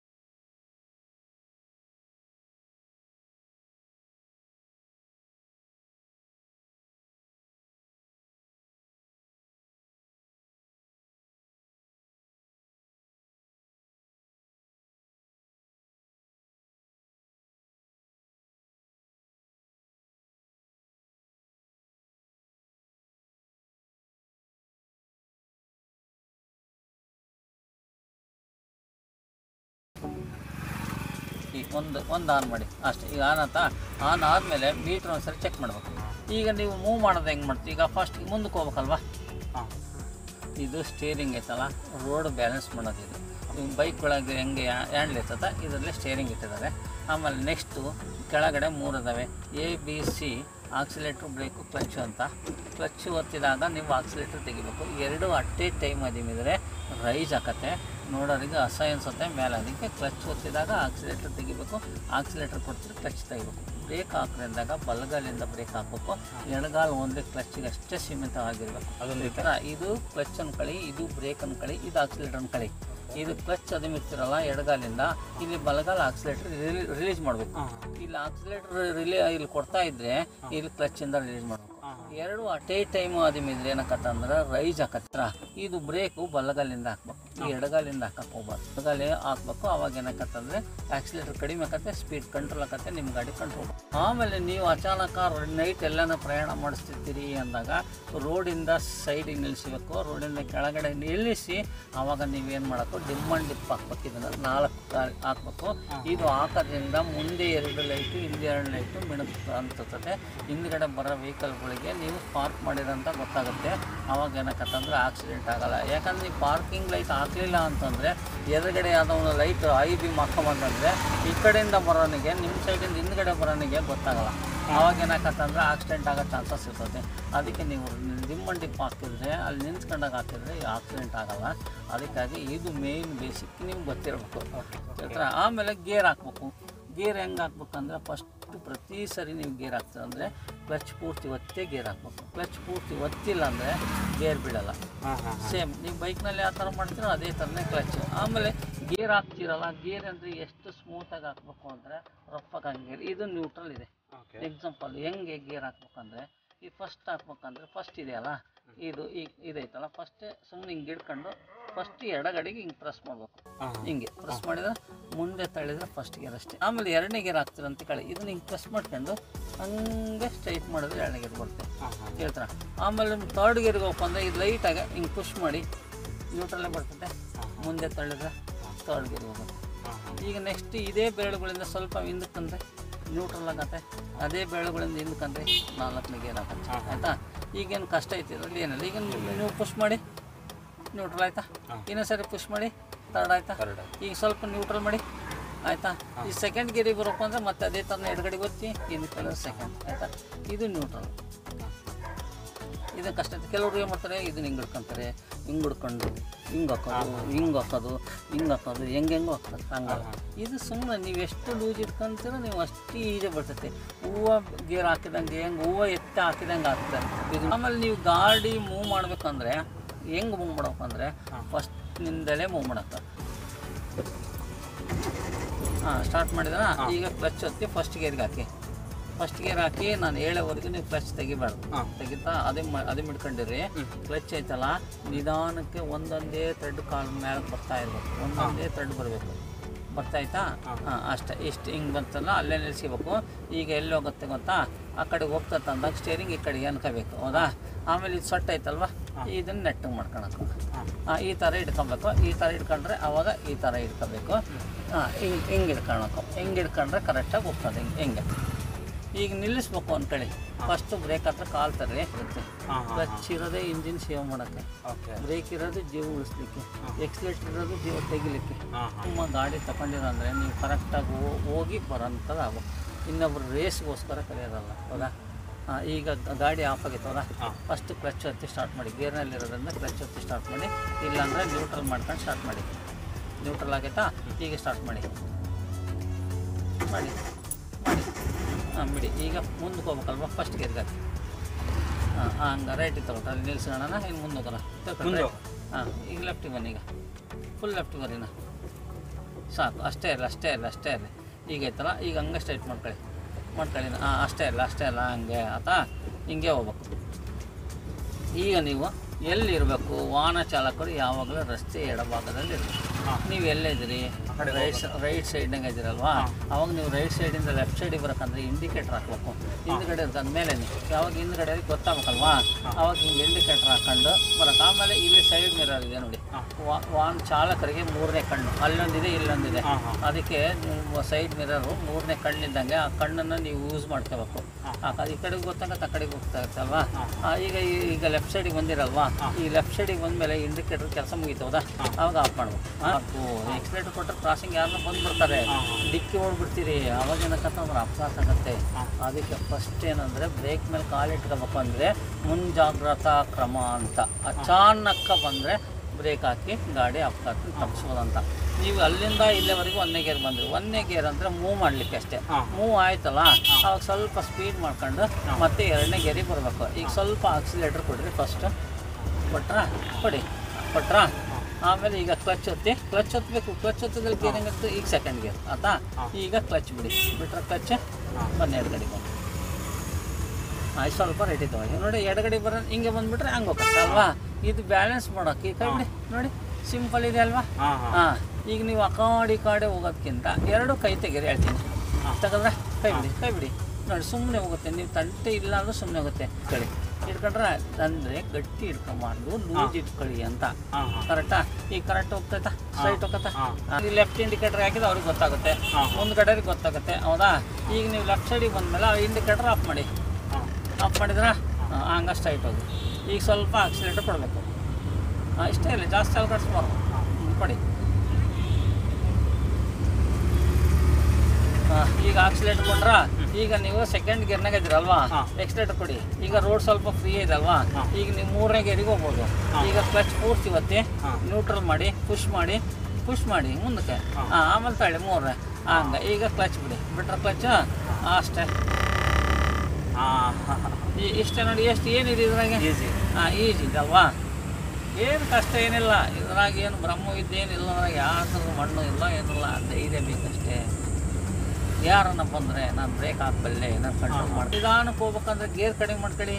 ಈ ಒಂದು ಒಂದು ಆನ್ ಮಾಡಿ ಅಷ್ಟೇ ಈಗ ಆನ್ ಆಯ್ತಾ ಆನ್ ಆದಮೇಲೆ ಮೀಟ್ರ್ ಒಂದ್ಸರಿ ಚೆಕ್ ಮಾಡಬೇಕು ಈಗ ನೀವು ಮೂವ್ ಮಾಡೋದು ಹೆಂಗೆ ಮಾಡ್ತೀವಿ ಈಗ ಫಸ್ಟ್ ಮುಂದಕ್ಕೆ ಹೋಗ್ಬೇಕಲ್ವಾ ಹಾಂ ಇದು ಸ್ಟೇರಿಂಗ್ ಐತಲ್ಲ ರೋಡ್ ಬ್ಯಾಲೆನ್ಸ್ ಮಾಡೋದು ಇದು ನೀವು ಬೈಕ್ ಒಳಗೆ ಹೆಂಗೆ ಹ್ಯಾಂಡ್ಲ್ ಇರ್ತದ ಇದರಲ್ಲಿ ಸ್ಟೇರಿಂಗ್ ಇಟ್ಟಿದ್ದಾರೆ ಆಮೇಲೆ ನೆಕ್ಸ್ಟು ಕೆಳಗಡೆ ಮೂರು ಅದಾವೆ A B C accelerator brake clutch ಅಂತ ಕ್ಲಚ್ಚು ಒತ್ತಿದಾಗ ನೀವು ಆಕ್ಸಿಲೇಟ್ರ್ ತೆಗಿಬೇಕು ಎರಡು ಅಟ್ಟೆ ಟೈಮ್ ಅದಿಮಿದ್ರೆ ರೈಸ್ ಆಕತ್ತೆ ನೋಡೋರಿಗೆ ಅಸಹ್ಯ ಅನ್ಸುತ್ತೆ ಮೇಲೆ ಅದಕ್ಕೆ ಕ್ಲಚ್ ಒತ್ತಿದಾಗ ಆಕ್ಸಿಲೇಟ್ರ್ ತೆಗಿಬೇಕು ಆಕ್ಸಿಲೇಟ್ರ್ ಕೊಡ್ತೀರಿ ಕ್ಲಚ್ ತೆಗಿಬೇಕು ಬ್ರೇಕ್ ಹಾಕಿದಾಗ ಬಲಗಾಲಿಂದ ಬ್ರೇಕ್ ಹಾಕಬೇಕು ಎಡಗಾಲು ಒಂದೇ ಕ್ಲಚ್ಗೆ ಅಷ್ಟೇ ಸೀಮಿತವಾಗಿರಬೇಕು ಅದೊಂದು ಈ ಥರ ಇದು ಕ್ಲಚ್ ಅನ್ಕಳಿ ಇದು ಬ್ರೇಕ್ ಅನ್ಕಳಿ ಇದು ಆಕ್ಸಿಲೇಟರ್ ಅನ್ಕಳಿ ಇದು ಕ್ಲಚ್ ಅದಮಿರ್ತಿರಲ್ಲ ಎಡಗಾಲಿಂದ ಇಲ್ಲಿ ಬಲಗಾಲ ಆಕ್ಸಿಲೇಟರ್ ರಿಲೀಸ್ ಮಾಡಬೇಕು ಇಲ್ಲಿ ಆಕ್ಸಿಲೇಟರ್ ರಿಲೇ ಇಲ್ಲಿ ಕೊಡ್ತಾ ಇದ್ರೆ ಇಲ್ಲಿ ಕ್ಲಚ್ಚಿಂದ ರಿಲೀಸ್ ಮಾಡಬೇಕು ಎರಡು ಅಟೇ ಟೈಮ್ ಅದಮಿದ್ರೆ ಏನಕ್ಕತ್ತ ಅಂದ್ರೆ ರೈಸ್ ಹಾಕತ್ರ ಇದು ಬ್ರೇಕು ಬಲಗಾಲಿಂದ ಹಾಕ್ಬೇಕು ಈ ಎಡಗಾಲಿಂದ ಹಾಕಕ್ಕೆ ಹೋಗ್ಬಾರ್ದು ಎಡಗಾಲಿ ಹಾಕ್ಬೇಕು ಅವಾಗ ಏನಾಕತ್ತಂದ್ರೆ ಆಕ್ಸಿಲೇಟರ್ ಕಡಿಮೆ ಆಕತ್ತೆ ಸ್ಪೀಡ್ ಕಂಟ್ರೋಲ್ ಆಕತ್ತೆ ನಿಮ್ಮ ಗಾಡಿ ಕಂಟ್ರೋಲ್ ಆಮೇಲೆ ನೀವು ಅಚಾನಕ ನೈಟ್ ಎಲ್ಲಾನ ಪ್ರಯಾಣ ಮಾಡಿಸ್ತಿರ್ತೀರಿ ಅಂದಾಗ ರೋಡಿಂದ ಸೈಡಿಗೆ ನಿಲ್ಲಿಸಬೇಕು ರೋಡಿಂದ ಕೆಳಗಡೆ ನಿಲ್ಲಿಸಿ ಆವಾಗ ನೀವೇನು ಮಾಡಬೇಕು ಡಿಮ್ ಆ್ಯಂಡ್ ಡಿಪ್ ಹಾಕ್ಬೇಕು ಇದನ್ನು ನಾಲ್ಕು ಗಾಲಿ ಹಾಕ್ಬೇಕು ಇದು ಹಾಕೋದ್ರಿಂದ ಮುಂದೆ ಎರಡು ಲೈಟು ಹಿಂದೆ ಎರಡು ಲೈಟು ಮಿಣುಕು ಅಂತದೆ ಹಿಂದ್ಗಡೆ ಬರೋ ವೆಹಿಕಲ್ಗಳಿಗೆ ನೀವು ಪಾರ್ಕ್ ಮಾಡಿರೋಂತ ಗೊತ್ತಾಗುತ್ತೆ ಅವಾಗ ಏನಕ್ಕಂತಂದ್ರೆ ಆಕ್ಸಿಡೆಂಟ್ ಆಗಲ್ಲ ಯಾಕಂದ್ರೆ ನೀವು ಪಾರ್ಕಿಂಗ್ ಲೈಟ್ ಹಾಕಲಿಲ್ಲ ಅಂತಂದರೆ ಎದುರುಗಡೆ ಯಾವುದೋ ಒಂದು ಲೈಟ್ ಐ ಬಿಮ್ ಹಾಕೊಂಬಂತಂದರೆ ಈ ಕಡೆಯಿಂದ ಬರೋನಿಗೆ ನಿಮ್ಮ ಸೈಡಿಂದ ಹಿಂದ್ಗಡೆ ಬರೋನಿಗೆ ಗೊತ್ತಾಗಲ್ಲ ಅವಾಗ ಏನಾಕತ್ತಂದ್ರೆ ಆಕ್ಸಿಡೆಂಟ್ ಆಗೋ ಚಾನ್ಸಸ್ ಇರ್ತದೆ ಅದಕ್ಕೆ ನೀವು ದಿಮ್ಮಂಡಿ ಹಾಕಿದ್ರೆ ಅಲ್ಲಿ ನಿಂತ್ಕೊಂಡಾಗ ಹಾಕಿದ್ರೆ ಆಕ್ಸಿಡೆಂಟ್ ಆಗಲ್ಲ ಅದಕ್ಕಾಗಿ ಇದು ಮೇಯ್ನ್ ಬೇಸಿಕ್ ನಿಮ್ಗೆ ಗೊತ್ತಿರಬೇಕು ಆಯ್ತಾ ಆಮೇಲೆ ಗೇರ್ ಹಾಕ್ಬೇಕು ಗೇರ್ ಹೆಂಗೆ ಹಾಕ್ಬೇಕಂದ್ರೆ ಫಸ್ಟ್ ಪ್ರತಿ ಸರಿ ನೀವು ಗೇರ್ ಹಾಕ್ತೀರ ಅಂದರೆ ಕ್ಲಚ್ ಪೂರ್ತಿ ಒತ್ತೇ ಗೇರ್ ಹಾಕ್ಬೇಕು ಕ್ಲಚ್ ಪೂರ್ತಿ ಒತ್ತಿಲ್ಲ ಅಂದರೆ ಗೇರ್ ಬಿಡಲ್ಲ ಹಾಂ ಹಾಂ ಸೇಮ್ ನೀವು ಬೈಕ್ನಲ್ಲಿ ಯಾವ ಥರ ಮಾಡ್ತೀರೋ ಅದೇ ಥರನೇ ಕ್ಲಚ್ ಆಮೇಲೆ ಗೇರ್ ಹಾಕ್ತಿರಲ್ಲ ಗೇರ್ ಅಂದರೆ ಎಷ್ಟು ಸ್ಮೂತಾಗಿ ಹಾಕ್ಬೇಕು ಅಂದರೆ ರಫಾಗಿ ಹಂಗೆ ಇದು ನ್ಯೂಟ್ರಲ್ ಇದೆ ಓಕೆ ಎಕ್ಸಾಂಪಲ್ ಹೆಂಗೆ ಗೇರ್ ಹಾಕ್ಬೇಕಂದ್ರೆ ಈ ಫಸ್ಟ್ ಹಾಕ್ಬೇಕಂದ್ರೆ ಫಸ್ಟ್ ಇದೆಯಲ್ಲ ಇದು ಈಗ ಇದೈತಲ್ಲ ಫಸ್ಟ್ ಸುಮ್ಮನೆ ಹಿಂಗೆ ಹಿಡ್ಕೊಂಡು ಫಸ್ಟ್ ಎಡಗಡೆಗೆ ಹಿಂಗೆ ಪ್ರೆಸ್ ಮಾಡ್ಬೇಕು ಹಾಂ ಹಿಂಗೆ ಪ್ರೆಸ್ ಮಾಡಿದ್ರೆ ಮುಂದೆ ತಳ್ಳಿದ್ರೆ ಫಸ್ಟ್ ಗೇರ್ ಅಷ್ಟೇ ಆಮೇಲೆ ಎರಡನೇ ಗೇರ್ ಹಾಕ್ತೀರ ಅಂತ ಕಳೆ ಇದನ್ನ ಹಿಂಗೆ ಪ್ರೆಸ್ ಮಾಡ್ಕೊಂಡು ಹಂಗೆ ಸ್ಟ್ರೈಟ್ ಮಾಡಿದ್ರೆ ಎರಡನೇ ಗೇರ್ ಬರುತ್ತೆ ಹಾಂ ಹಾಂ ಹೇಳ್ತಾರ ಆಮೇಲೆ ನಿಮ್ಮ ತರ್ಡ್ ಗೇರ್ಗೆ ಹೋಗಪ್ಪ ಅಂದರೆ ಇದು ಲೈಟಾಗಿ ಹಿಂಗೆ ಪುಷ್ ಮಾಡಿ ನ್ಯೂಟ್ರಲ್ಲೇ ಬರ್ತದೆ ಮುಂದೆ ತಳ್ಳಿದ್ರೆ ತರ್ಡ್ ಗೇರ್ಗೆ ಹೋಗುತ್ತೆ ಹಾಂ ಹಾಂ ಈಗ ನೆಕ್ಸ್ಟ್ ಇದೇ ಬೆರಳುಗಳಿಂದ ಸ್ವಲ್ಪ ಹಿಂದಕ್ಕಂದ್ರೆ ನ್ಯೂಟ್ರಲ್ ಆಗತ್ತೆ ಅದೇ ಬೆರಳುಗಳಿಂದ ಹಿಂದಕ್ಕಂದ್ರೆ ನಾಲ್ಕನೇ ಗೇರ್ ಆಗತ್ತೆ ಆಯಿತಾ ಈಗೇನು ಕಷ್ಟ ಐತಿ ಇದರಲ್ಲಿ ಏನಿಲ್ಲ ಈಗ ನೀವು ನೀವು ಪುಷ್ ಮಾಡಿ ನ್ಯೂಟ್ರಲ್ ಆಯ್ತಾ ಇನ್ನೊಂದು ಸರಿ ಪುಷ್ ಮಾಡಿ ತರ್ಡ್ ಆಯ್ತಾ Third. ಈಗ ಸ್ವಲ್ಪ ನ್ಯೂಟ್ರಲ್ ಮಾಡಿ ಆಯಿತಾ ಈ ಸೆಕೆಂಡ್ ಗೇರಿಗೆ ಬರಪ್ಪ ಅಂದರೆ ಮತ್ತೆ ಅದೇ ಥರ ಎಡಗಡೆಗೆ ಒತ್ತಿ ಹಿಂದಕ್ಕೆ ಸೆಕೆಂಡ್ ಆಯಿತಾ ಇದು ನ್ಯೂಟ್ರಲ್ ಇದು ಕಷ್ಟ ಐತೆ ಕೆಲವರು ಏನು ಮಾಡ್ತಾರೆ ಇದನ್ನ ಹಿಂಗೆ ಹಿಡ್ಕೊಂತಾರೆ ಹಿಂಗೆ ಹಿಡ್ಕೊಂಡು ಹಿಂಗೆ ಹಾಕೋದು ಹಿಂಗೆ ಹಾಕೋದು ಹಿಂಗೆ ಹಾಕೋದು ಹೆಂಗೆ ಹೆಂಗೋ ಹಾಕ್ತಾರೆ ಹಂಗಲ್ಲ ಇದು ಸುಮ್ಮನೆ ನೀವು ಎಷ್ಟು ಲೂಸ್ ಇಟ್ಕೊಂತೀರೋ ನೀವು ಅಷ್ಟು ಈಜಿ ಬರ್ತೈತೆ ಹೂವು ಗೇರ್ ಹಾಕಿದಂಗೆ ಹೆಂಗೆ ಹೂವು ಎತ್ತ ಹಾಕಿದಂಗೆ ಆಗ್ತದೆ ಇದು ಆಮೇಲೆ ನೀವು ಗಾಡಿ ಮೂವ್ ಮಾಡ್ಬೇಕಂದ್ರೆ ಹೆಂಗೆ ಮೂವ್ ಮಾಡ್ಬೇಕಂದ್ರೆ ಫಸ್ಟ್ನಿಂದಲೇ ಮೂವ್ ಮಾಡಕ್ಕೆ ಹಾಂ ಸ್ಟಾರ್ಟ್ ಮಾಡಿದ್ರೆ ಈಗ ಕ್ಲಚ್ ಒತ್ತಿ ಫಸ್ಟ್ ಗೇರ್ಗೆ ಹಾಕಿ ಫಸ್ಟ್ ಗೇರ್ ಹಾಕಿ ನಾನು ಹೇಳೋವರೆಗೂ ನೀವು ಕ್ಲಚ್ ತೆಗಿಬಾರ್ದು ಹಾಂ. ತೆಗಿತಾ ಅದೇ ಮ- ಅದೇ ಹಿಡ್ಕೊಂಡಿರಿ ಕ್ಲಚ್ ಐತಲ್ಲ ನಿಧಾನಕ್ಕೆ ಒಂದೊಂದೇ ಥ್ರೆಡ್ ಕಾಲ್ ಮೇಲೆ ಬರ್ತಾ ಇರ್ಬೇಕು ಒಂದೊಂದೇ ಥ್ರೆಡ್ ಬರಬೇಕು ಬರ್ತಾ ಆಯ್ತಾ ಹಾಂ ಅಷ್ಟೇ ಇಷ್ಟು ಹಿಂಗೆ ಬಂತಲ್ಲ ಅಲ್ಲೇ ನಿಲ್ಸ್ಕೋಬೇಕು ಈಗ ಎಲ್ಲಿ ಹೋಗುತ್ತೆ ಗೊತ್ತಾ ಆ ಕಡೆ ಹೋಗ್ತದೆ ಅಂದಾಗ ಸ್ಟೇರಿಂಗ್ ಈ ಕಡೆಗೆ ಅನ್ಕೋಬೇಕು ಹೌದಾ ಆಮೇಲೆ ಇದು ಸೊಟ್ಟ ಐತಲ್ವಾ ಇದನ್ನ ನೆಟ್ಟಿಗೆ ಮಾಡ್ಕೊಳಕ್ಕೆ ಹಾಂ ಈ ಥರ ಇಟ್ಕೊಬೇಕು ಈ ಥರ ಇಟ್ಕೊಂಡ್ರೆ ಅವಾಗ ಈ ಥರ ಇಟ್ಕೋಬೇಕು ಹಾಂ ಹಿಂಗೆ ಹಿಂಗೆ ಇಟ್ಕೊಳಕು ಹಿಂಗೆ ಇಟ್ಕೊಂಡ್ರೆ ಕರೆಕ್ಟಾಗಿ ಹೋಗ್ತದೆ ಹಿಂಗೆ ಹಿಂಗೆ ಈಗ ನಿಲ್ಲಿಸ್ಬೇಕು ಅಂದ್ಕೊಳ್ಳಿ ಫಸ್ಟು ಬ್ರೇಕ್ ಹತ್ರ ಕಾಲು ತರ್ರಿ ಇರುತ್ತೆ ಹಾಂ ಹಾಂ ಕ್ಲಚ್ ಇರೋದೇ ಇಂಜಿನ್ ಸೇವ್ ಮಾಡೋಕ್ಕೆ ಓಕೆ ಬ್ರೇಕ್ ಇರೋದು ಜೀವ ಉಳಿಸ್ಲಿಕ್ಕೆ ಎಕ್ಸ್ಲೇಟರ್ ಇರೋದು ಜೀವ ತೆಗಿಲಿಕ್ಕೆ ಹಾಂ ಹಾಂ ನಿಮ್ಮ ಗಾಡಿ ತಗೊಂಡಿರೋ ಅಂದರೆ ನೀವು ಕರೆಕ್ಟಾಗಿ ಹೋಗಿ ಬರೋಂಥದ್ದು ಆಗಬೇಕು ಇನ್ನೊಬ್ರು ರೇಸ್ಗೋಸ್ಕರ ಕಲಿಯೋದಲ್ಲ ಹೌದಾ ಹಾಂ ಈಗ ಗ- ಗಾಡಿ ಆಫ್ ಆಗೈತೆ ಹೌದಾ ಹಾಂ. ಫಸ್ಟ್ ಕ್ಲಚ್ ಹೊತ್ತಿ ಸ್ಟಾರ್ಟ್ ಮಾಡಿ ಗೇರ್ನಲ್ಲಿರೋದ್ರಿಂದ ಕ್ಲಚ್ ಹೊತ್ತಿ ಸ್ಟಾರ್ಟ್ ಮಾಡಿ ಇಲ್ಲಾಂದರೆ ನ್ಯೂಟ್ರಲ್ ಮಾಡ್ಕೊಂಡು ಸ್ಟಾರ್ಟ್ ಮಾಡಿ ನ್ಯೂಟ್ರಲ್ ಆಗೈತಾ ಈಗ ಸ್ಟಾರ್ಟ್ ಮಾಡಿ ಮಾಡಿ ಮಾಡಿ ಹಾಂ ಬಿಡಿ ಈಗ ಮುಂದಕ್ಕೆ ಹೋಗ್ಬೇಕಲ್ವ ಫಸ್ಟ್ ಗೇರ್ಗೆ ಹಾಕಿ ಹಾಂ ಹಂಗೆ ರೈಟಿಗೆ ತಗೊಳ್ರಿ ಅಲ್ಲಿ ನಿಲ್ಸೋಣ ಇನ್ನು ಮುಂದೆ ಹೋಗೋಣ ಮುಂದೆ ಹಾಂ ಈಗ ಲೆಫ್ಟಿಗೆ ಬನ್ನಿ ಈಗ ಫುಲ್ ಲೆಫ್ಟ್ ಬರೀನ ಸಾಕು ಅಷ್ಟೇ ಇರಲಿ ಅಷ್ಟೇ ಇರಲಿ ಅಷ್ಟೇ ಇರಲಿ ಈಗ ಐತಲ್ಲ ಈಗ ಹಂಗೆ ಸ್ಟ್ರೈಟ್ ಮಾಡ್ಕೊಳ್ಳಿ ಮಾಡ್ಕೊಳ್ಳಿ ಹಾಂ ಅಷ್ಟೇ ಇಲ್ಲ ಅಷ್ಟೇ ಇಲ್ಲ ಹಂಗೆ ಆತಾ ಹಿಂಗೆ ಹೋಗ್ಬೇಕು ಈಗ ನೀವು ಎಲ್ಲಿರಬೇಕು ವಾಹನ ಚಾಲಕರು ಯಾವಾಗಲೂ ರಸ್ತೆ ಎಡಭಾಗದಲ್ಲಿ ಇರಬೇಕು ಹಾಂ. ನೀವು ಎಲ್ಲಿದ್ದೀರಿ ಕಡೆ ರೈಟ್ ರೈಟ್ ಸೈಡ್ನಾಗ ಇದ್ದೀರಲ್ವಾ ಅವಾಗ ನೀವು ರೈಟ್ ಸೈಡಿಂದ ಲೆಫ್ಟ್ ಸೈಡಿಗೆ ಬರೋಕಂದ್ರೆ ಇಂಡಿಕೇಟರ್ ಹಾಕ್ಬೇಕು ಹಿಂದ್ಗಡೆ ಇರ್ತದೆ ಮೇಲೆ ಯಾವಾಗ ಹಿಂದ್ಗಡೆ ಗೊತ್ತಾಗಬೇಕಲ್ವಾ ಅವಾಗ ಹಿಂಗೆ ಇಂಡಿಕೇಟರ್ ಹಾಕೊಂಡು ಬರೋಕೆ ಆಮೇಲೆ ಇಲ್ಲಿ ಸೈಡ್ ಮಿರರ್ ಇದೆ ನೋಡಿ ಹಾಂ. ವಾ- ವಾಹನ ಚಾಲಕರಿಗೆ ಮೂರನೇ ಕಣ್ಣು ಅಲ್ಲೊಂದಿದೆ ಇಲ್ಲೊಂದಿದೆ ಹಾಂ ಹಾಂ ಅದಕ್ಕೆ ನೀವು ಸೈಡ್ ಮಿರರು ಮೂರನೇ ಕಣ್ಣಿದ್ದಂಗೆ ಆ ಕಣ್ಣನ್ನು ನೀವು ಯೂಸ್ ಮಾಡ್ಕೋಬೇಕು ಆ ಈ ಕಡೆಗೆ ಗೊತ್ತಾಗತ್ತೆ ಆ ಕಡೆಗೆ ಹೋಗ್ತಾ ಇರ್ತಲ್ವಾ ಆ, ಈಗ ಈ- ಈಗ ಲೆಫ್ಟ್ ಸೈಡಿಗೆ ಬಂದಿರಲ್ವಾ ಈ ಲೆಫ್ಟ್ ಸೈಡಿಗೆ ಬಂದಮೇಲೆ ಇಂಡಿಕೇಟರ್ ಕೆಲಸ ಮುಗೀತು ಹೌದಾ ಅವಾಗ ಆಫ್ ಮಾಡ್ಬೇಕು ಎಕ್ಸ್ಲೇಟರ್ ಕೊಟ್ಟರೆ ಕ್ರಾಸಿಂಗ್ ಯಾರನ್ನ ಬಂದ್ಬಿಡ್ತಾರೆ ಡಿಕ್ಕಿ ಹೊಡ್ಬಿಡ್ತೀರಿ ಅವಾಗ ಏನಕ್ಕಂತಂದ್ರೆ ಅಪಘಾತ ಆಗತ್ತೆ ಅದಕ್ಕೆ ಫಸ್ಟ್ ಏನಂದರೆ ಬ್ರೇಕ್ ಮೇಲೆ ಕಾಲು ಇಟ್ಕೋಬೇಕು ಅಂದರೆ ಮುಂಜಾಗ್ರತಾ ಕ್ರಮ ಅಂತ ಅಚಾನಕ್ಕ ಬಂದರೆ ಬ್ರೇಕ್ ಹಾಕಿ ಗಾಡಿ ಅಪಘಾತ ತಪ್ಪಿಸ್ಬೋದಂತ ನೀವು ಅಲ್ಲಿಂದ ಇಲ್ಲಿವರೆಗೂ ಒಂದನೇ ಗೇರ್ ಬಂದ್ರಿ ಒಂದನೇ ಗೇರ್ ಅಂದರೆ ಮೂವ್ ಮಾಡಲಿಕ್ಕೆ ಅಷ್ಟೇ ಹಾಂ. ಮೂವ್ ಆಯ್ತಲ್ಲ ಅವಾಗ ಸ್ವಲ್ಪ ಸ್ಪೀಡ್ ಮಾಡ್ಕೊಂಡು ಮತ್ತೆ ಎರಡನೇ ಗೇರಿಗೆ ಬರಬೇಕು ಈಗ ಸ್ವಲ್ಪ ಆಕ್ಸಿಲೇಟರ್ ಕೊಡ್ರಿ ಫಸ್ಟ್ ಕೊಟ್ರಾ ಕೊಡಿ ಕೊಟ್ರಾ ಆಮೇಲೆ ಈಗ ಕ್ಲಚ್ ಒತ್ತಿ ಕ್ಲಚ್ ಒತ್ತಬೇಕು ಕ್ಲಚ್ ಒತ್ತದಲ್ಲಿ ಗೇರ್ ಹೆಂಗಿರುತ್ತೆ ಈಗ ಸೆಕೆಂಡ್ ಗೇರ್ ಆತಾ ಈಗ ಕ್ಲಚ್ ಬಿಡಿ ಬಿಟ್ರೆ ಕ್ಲಚ್ ಬನ್ನಿ ಎಡಗಡೆ ಬಂದು ಆಯ್ತು ಸ್ವಲ್ಪ ರೈಟಿಗೆ ತಗೊಳ್ಳಿ ನೋಡಿ ಎಡಗಡೆ ಬರೋ ಹಿಂಗೆ ಬಂದ್ಬಿಟ್ರೆ ಹಂಗೆ ಹೋಗುತ್ತೆ ಅಲ್ವಾ ಇದು ಬ್ಯಾಲೆನ್ಸ್ ಮಾಡೋಕೆ ಈ ಕೈ ಬಿಡಿ ನೋಡಿ ಸಿಂಪಲ್ ಇದೆ ಅಲ್ವಾ ಹಾಂ ಹಾಂ ಹಾಂ ಈಗ ನೀವು ಆ ಕಾಡಿ ಕಾಡೆ ಹೋಗೋದಕ್ಕಿಂತ ಎರಡು ಕೈ ತೆಗೀರಿ ಹೇಳ್ತೀನಿ ತೆಗೆದ್ರೆ ಕೈ ಬಿಡಿ ಕೈ ಬಿಡಿ ನೋಡಿ ಸುಮ್ಮನೆ ಹೋಗುತ್ತೆ ನೀವು ತಂಟೆ ಇಲ್ಲ ಅಂದ್ರೆ ಸುಮ್ಮನೆ ಹೋಗುತ್ತೆ ಕಳಿ ಇಟ್ಕೊಂಡ್ರೆ ಅಂದರೆ ಗಟ್ಟಿ ಇಟ್ಕೊಂಬಾರ್ದು ಲೂಸ್ ಇಟ್ಕೊಳ್ಳಿ ಅಂತ ಹಾಂ ಹಾಂ ಕರೆಕ್ಟಾ ಈಗ ಕರೆಕ್ಟ್ ಹೋಗ್ತೈತಾ ಸ್ಟ್ರೈಟ್ ಹೋಗತ್ತಾ ಹಾಂ. ಈ ಲೆಫ್ಟ್ ಇಂಡಿಕೇಟರ್ ಹಾಕಿದ್ರೆ ಅವ್ರಿಗೆ ಗೊತ್ತಾಗುತ್ತೆ ಹಾಂ. ಮುಂದ್ಗಡೆ ಗೊತ್ತಾಗುತ್ತೆ ಹೌದಾ ಈಗ ನೀವು ಲೆಫ್ಟ್ ಸೈಡಿಗೆ ಬಂದಮೇಲೆ ಆ ಇಂಡಿಕೇಟರ್ ಆಫ್ ಮಾಡಿ ಹಾಂ ಆಫ್ ಮಾಡಿದ್ರೆ ಹಂಗೆ ಸ್ಟ್ರೈಟ್ ಹೋಗಿ ಈಗ ಸ್ವಲ್ಪ ಆಕ್ಸಿಲೇಟರ್ ಕೊಡಬೇಕು ಇಷ್ಟೇ ಇಲ್ಲ ಜಾಸ್ತಿ ಅಲ್ಲಿ ಕಟ್ಸ್ಬಾರ್ದು ಹ್ಮ್, ಕೊಡಿ ಹಾ, ಈಗ ಆಕ್ಸಿಲೇಟರ್ ಕೊಟ್ರ ಈಗ ನೀವು ಸೆಕೆಂಡ್ ಗೇರ್ನಾಗ ಇದ್ದೀರಲ್ವಾ ಹಾ. ಎಕ್ಸಿಲೇಟರ್ ಕೊಡಿ ಈಗ ರೋಡ್ ಸ್ವಲ್ಪ ಫ್ರೀ ಇದೆ ಅಲ್ವಾ ಹಾ. ಈಗ ನೀವು ಮೂರನೇ ಗೇರಿಗೆ ಹೋಗ್ಬೋದು ಹಾ. ಈಗ ಕ್ಲಚ್ ಪೂರ್ತಿ ಇವತ್ತೆ ಹಾ. ನ್ಯೂಟ್ರಲ್ ಮಾಡಿ ಪುಷ್ ಮಾಡಿ ಪುಷ್ ಮಾಡಿ ಮುಂದಕ್ಕೆ ಹಾ. ಹಾಂ ಆಮೇಲೆ ತಳ್ಳಿ ಮೂರನೇ ಹಂಗೆ ಈಗ ಕ್ಲಚ್ ಬಿಡಿ ಬಿಟ್ರೆ ಕ್ಲಚ್ ಅಷ್ಟೇ ಹಾಂ ಈ ಇಷ್ಟೇ ನೋಡಿ ಎಷ್ಟು ಏನಿದೆ ಇದ್ರಾಗೆ ಈಸಿ ಹಾಂ ಈಜಿ ಇದಲ್ವಾ ಏನು ಕಷ್ಟ ಏನಿಲ್ಲ ಇದ್ರಾಗ ಏನು ಬ್ರಹ್ಮ ಏನಿಲ್ಲ ಅದ್ರಾಗ ಯಾವ್ದು ಮಣ್ಣು ಇಲ್ಲ ಏನಿಲ್ಲ ಧೈರ್ಯ ಬೇಕಷ್ಟೇ ಯಾರನ್ನ ಬಂದರೆ ನಾನು ಬ್ರೇಕ್ ಹಾಕಬಲ್ಲೆ ನಾನು ಕಂಟ್ರೋಲ್ ಮಾಡಿ ನಿಧಾನಕ್ಕೆ ಹೋಗ್ಬೇಕಂದ್ರೆ ಗೇರ್ ಕಡಿಮೆ ಮಾಡ್ಕೊಳ್ಳಿ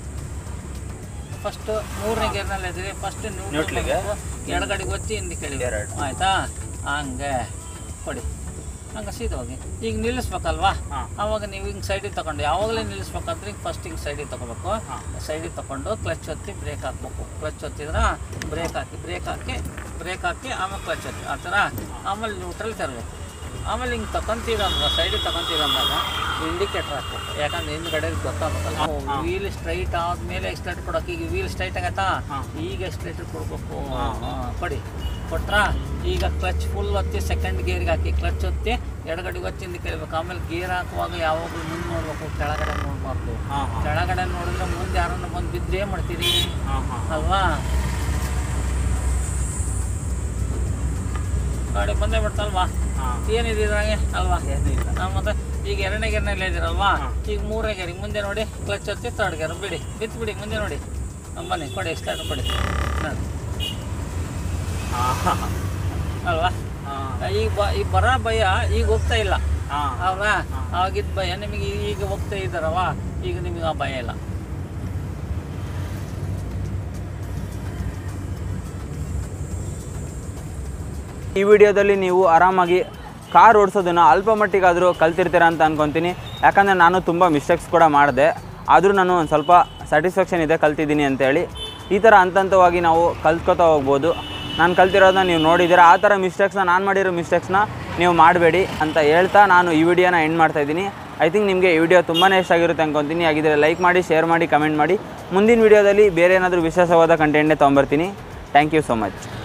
ಫಸ್ಟ್ ಮೂರನೇ ಗೇರ್ನಲ್ಲಿ ಇದ್ದೀರಿ ಫಸ್ಟ್ ನ್ಯೂಟ್ಲಿಗೆ? ಎಡಗಡೆಗೆ ಒತ್ತಿ ಹಿಂದೆ ಕೇಳಿ ಎರಡು. ಆಯಿತಾ ಹಂಗೆ ಕೊಡಿ ಹಂಗೆ ಸೀದಾ ಹೋಗಿ ಈಗ ನಿಲ್ಲಿಸ್ಬೇಕಲ್ವಾ ಹಾಂ ಆವಾಗ ನೀವು ಹಿಂಗೆ ಸೈಡಿಗೆ ತಗೊಂಡು ಯಾವಾಗಲೇ ನಿಲ್ಲಿಸ್ಬೇಕಂದ್ರೆ ಈಗ ಫಸ್ಟ್ ಹಿಂಗೆ ಸೈಡಿಗೆ ತಗೋಬೇಕು ಹಾಂ. ಸೈಡಿಗೆ ತಗೊಂಡು ಕ್ಲಚ್ ಒತ್ತಿ ಬ್ರೇಕ್ ಹಾಕ್ಬೇಕು ಕ್ಲಚ್ ಒತ್ತಿದ್ರೆ ಬ್ರೇಕ್ ಹಾಕಿ ಬ್ರೇಕ್ ಹಾಕಿ ಬ್ರೇಕ್ ಹಾಕಿ ಆಮೇಲೆ ಕ್ಲಚ್ ಒತ್ತಿ ಆ ಥರ ಆಮೇಲೆ ನ್ಯೂಟ್ರಲ್ ತರಬೇಕು ಆಮೇಲೆ ಹಿಂಗೆ ತಗೊಂತೀರಂದ್ರೆ ಸೈಡಿಗೆ ತಗೊಂತೀರಂದಾಗ ಇಂಡಿಕೇಟರ್ ಹಾಕ್ಬೇಕು ಯಾಕಂದ್ರೆ ಹಿಂದ್ಗಡೆ ಗೊತ್ತಾಗಬೇಕಲ್ಲ ವೀಲ್ ಸ್ಟ್ರೈಟ್ ಆದಮೇಲೆ ಎಕ್ಸ್ಲೇಟರ್ ಕೊಡೋಕೆ ಈಗ ವೀಲ್ ಸ್ಟ್ರೈಟ್ ಆಗತ್ತಾ ಹಾಂ. ಈಗ ಎಕ್ಸ್ಲೇಟರ್ ಕೊಡ್ಬೇಕು ಹಾಂ. ಹಾಂ, ಕೊಡಿ ಕೊಟ್ರಾ ಈಗ ಕ್ಲಚ್ ಫುಲ್ ಒತ್ತಿ ಸೆಕೆಂಡ್ ಗೇರ್ಗೆ ಹಾಕಿ ಕ್ಲಚ್ ಒತ್ತಿ ಎಡಗಡೆಗೆ ಒತ್ತಿ ಹಿಂದೆ ಕೇಳಬೇಕು ಆಮೇಲೆ ಗೇರ್ ಹಾಕುವಾಗ ಯಾವಾಗಲೂ ಮುಂದೆ ನೋಡ್ಬೇಕು ಕೆಳಗಡೆ ನೋಡ್ಬಾರ್ದು ಹಾಂ ಹಾಂ ಕೆಳಗಡೆ ನೋಡಿದ್ರೆ ಮುಂದೆ ಯಾರನ್ನ ಬಂದು ಬಿದ್ದರೆ ಏನು ಮಾಡ್ತೀರಿ ಹಾಂ ಹಾಂ ಅಲ್ವಾ ಗಾಡಿ ಬಂದೇ ಬಿಡ್ತಲ್ವಾ ಹಾಂ ಏನಿದೆ ಇದ್ರಾಗೆ ಅಲ್ವಾ ಏನೂ ಇಲ್ಲ ಆ, ಮತ್ತೆ ಈಗ ಎರಡನೇ ಗೇರ್ನಲ್ಲಿ ಇದ್ದೀರಲ್ವಾ ಹಾಂ. ಈಗ ಮೂರನೇ ಗೇರಿಗೆ ಮುಂದೆ ನೋಡಿ ಕ್ಲಚ್ ಒತ್ತಿ ತರ್ಡ್ ಗೇರ್ ಬಿಡಿ ಬಿತ್ತು ಬಿಡಿ ಮುಂದೆ ನೋಡಿ ಆ, ಬನ್ನಿ ಕೊಡಿ ಸ್ಟಾರ್ಟ್ ಕೊಡಿ ನೋಡಿ ಹಾಂ ಹಾಂ ಅಲ್ವಾ ಹಾಂ ಈಗ ಬ ಈ ಬರ ಭಯ ಈಗ ಹೋಗ್ತಾ ಇಲ್ಲ ಹಾಂ ಅಲ್ವಾ ಆಗಿದ್ದ ಭಯ ನಿಮಗೆ ಈಗ ಹೋಗ್ತಾ ಇದ್ದಾರವ ಈಗ ನಿಮಗೆ ಆ ಭಯ ಇಲ್ಲ ಈ ವಿಡಿಯೋದಲ್ಲಿ ನೀವು ಆರಾಮಾಗಿ ಕಾರ್ ಓಡಿಸೋದನ್ನು ಅಲ್ಪ ಮಟ್ಟಿಗಾದರೂ ಕಲ್ತಿರ್ತೀರ ಅಂತ ಅನ್ಕೊತೀನಿ ಯಾಕಂದರೆ ನಾನು ತುಂಬ ಮಿಸ್ಟೇಕ್ಸ್ ಕೂಡ ಮಾಡಿದೆ ಆದರೂ ನಾನು ಒಂದು ಸ್ವಲ್ಪ ಸ್ಯಾಟಿಸ್ಫ್ಯಾಕ್ಷನ್ ಇದೆ ಕಲ್ತಿದ್ದೀನಿ ಅಂತೇಳಿ ಈ ಥರ ಹಂತ ಹಂತವಾಗಿ ನಾವು ಕಲ್ತ್ಕೋತಾ ಹೋಗ್ಬೋದು ನಾನು ಕಲ್ತಿರೋದನ್ನ ನೀವು ನೋಡಿದ್ದೀರಾ ಆ ಥರ ಮಿಸ್ಟೇಕ್ಸ್ನ ನಾನು ಮಾಡಿರೋ ಮಿಸ್ಟೇಕ್ಸ್ನ ನೀವು ಮಾಡಬೇಡಿ ಅಂತ ಹೇಳ್ತಾ ನಾನು ಈ ವಿಡಿಯೋನ ಎಂಡ್ ಮಾಡ್ತಾ ಇದ್ದೀನಿ ಐ ಥಿಂಕ್ ನಿಮಗೆ ಈ ವಿಡಿಯೋ ತುಂಬಾ ಇಷ್ಟ ಆಗಿರುತ್ತೆ ಅನ್ಕೊತೀನಿ ಹಾಗಿದ್ರೆ ಲೈಕ್ ಮಾಡಿ ಶೇರ್ ಮಾಡಿ ಕಮೆಂಟ್ ಮಾಡಿ ಮುಂದಿನ ವಿಡಿಯೋದಲ್ಲಿ ಬೇರೆ ಏನಾದರೂ ವಿಶೇಷವಾದ ಕಂಟೆಂಟ್ನೇ ತೊಗೊಂಬರ್ತೀನಿ ಥ್ಯಾಂಕ್ ಯು ಸೊ ಮಚ್